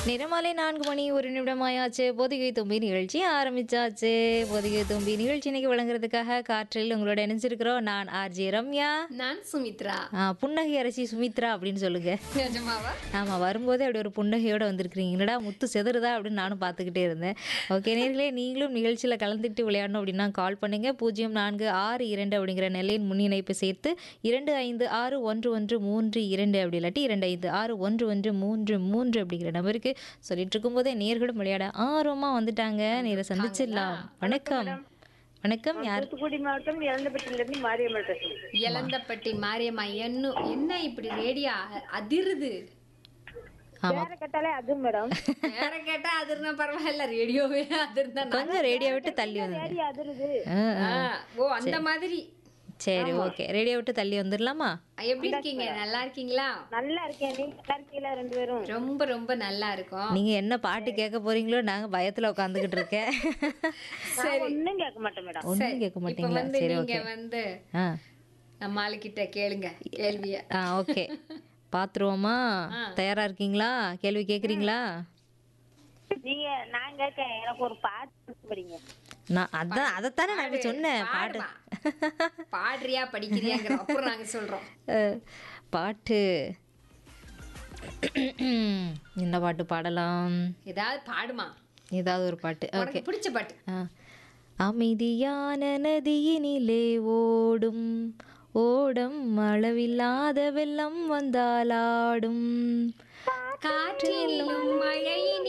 நிறமாலை நான்கு மணி ஒரு நிமிடமாயாச்சு பொதிகை தும்பி நிகழ்ச்சி ஆரம்பிச்சாச்சு பொதிகை தும்பி நிகழ்ச்சி இன்னைக்கு வழங்குறதுக்காக காற்றில் உங்களோட இணைஞ்சிருக்கிறோம் நான் ஆர்ஜே ரம்யா நான் சுமித்ரா ஆ, புன்னகை அரசி சுமித்ரா அப்படின்னு சொல்லுங்க நிஜமாவா ஆமாம் வரும்போதே அப்படி ஒரு புன்னகையோட வந்திருக்கிறீங்க என்னடா முத்து செதறுதா அப்படின்னு நானும் பார்த்துக்கிட்டே இருந்தேன் ஓகே நேர்களே நீங்களும் நிகழ்ச்சியில் கலந்துக்கிட்டு விளையாடணும் அப்படின்னா கால் பண்ணுங்க பூஜ்ஜியம் நான்கு ஆறு இரண்டு அப்படிங்கிற நெல்லையின் முன்னிணைப்பு சேர்த்து இரண்டு ஐந்து ஆறு ஒன்று ஒன்று மூன்று இரண்டு அப்படி இல்லாட்டி இரண்டு ஐந்து ஆறு ஒன்று ஒன்று மூன்று மூன்று அப்படிங்கிற நம்பருக்கு சொல்லிட்டு இருக்கும்போதே நேர்களும் விளையாட ஆர்வமாக வந்துட்டாங்க நேரை சந்திச்சிடலாம் வணக்கம் வணக்கம் யார் தூத்துக்குடி மாவட்டம் இறந்தப்பட்டிலிருந்து மாரியம்மல் பேசுறேன் இளந்தப்பட்டி மாரியம்மா என்ன என்ன இப்படி ரேடியா அதிருது ஆமாம் வேற கேட்டாலே அது மேடம் வேற கேட்டா அதிர்னா பரவாயில்ல ரேடியோவே அதிர்ந்தா நான் கொஞ்சம் ரேடியோ விட்டு தள்ளி வந்து சரி அதிருது ஆ ஆ, ஓ அந்த மாதிரி சரி ஓகே ரேடியோ விட்டு தள்ளி வந்துடலாமா எப்படி இருக்கீங்க நல்லா இருக்கீங்களா நல்லா இருக்கேன் நீங்க நல்லா இருக்கீங்களா ரெண்டு பேரும் ரொம்ப ரொம்ப நல்லா இருக்கும் நீங்க என்ன பாட்டு கேட்க போறீங்களோ நாங்க பயத்துல உட்காந்துக்கிட்டு இருக்கேன் நான் ஒண்ணும் கேட்க மாட்டேன் மேடம் ஒன்றும் கேட்க இப்ப மாட்டீங்களா வந்து சரி நீங்க ஓகே வந்து ஆ நம்ம ஆளுகிட்ட கேளுங்க கேள்விய ஆ ஓகே பாத்துருவோமா தயாரா இருக்கீங்களா கேள்வி கேக்குறீங்களா நீங்க நான் கேட்க எனக்கு ஒரு பாட்டு படிங்க நான் அதான் அதைத்தானே நான் இப்ப சொன்னேன் பாட்டு பாடுமா. பாடுறியா படிக்கிறியாங்கிற அப்புறம் நாங்க சொல்றோம் அஹ், பாட்டு என்ன பாட்டு பாடலாம் ஏதாவது பாடுமா ஏதாவது ஒரு பாட்டு ஓகே உனக்கு பிடிச்ச பாட்டு ஆ. அமைதியான நதியினிலே ஓடும் ஓடம் அளவில்லாத வெள்ளம் வந்தாலாடும் காற்றிலும் மழையினிலும்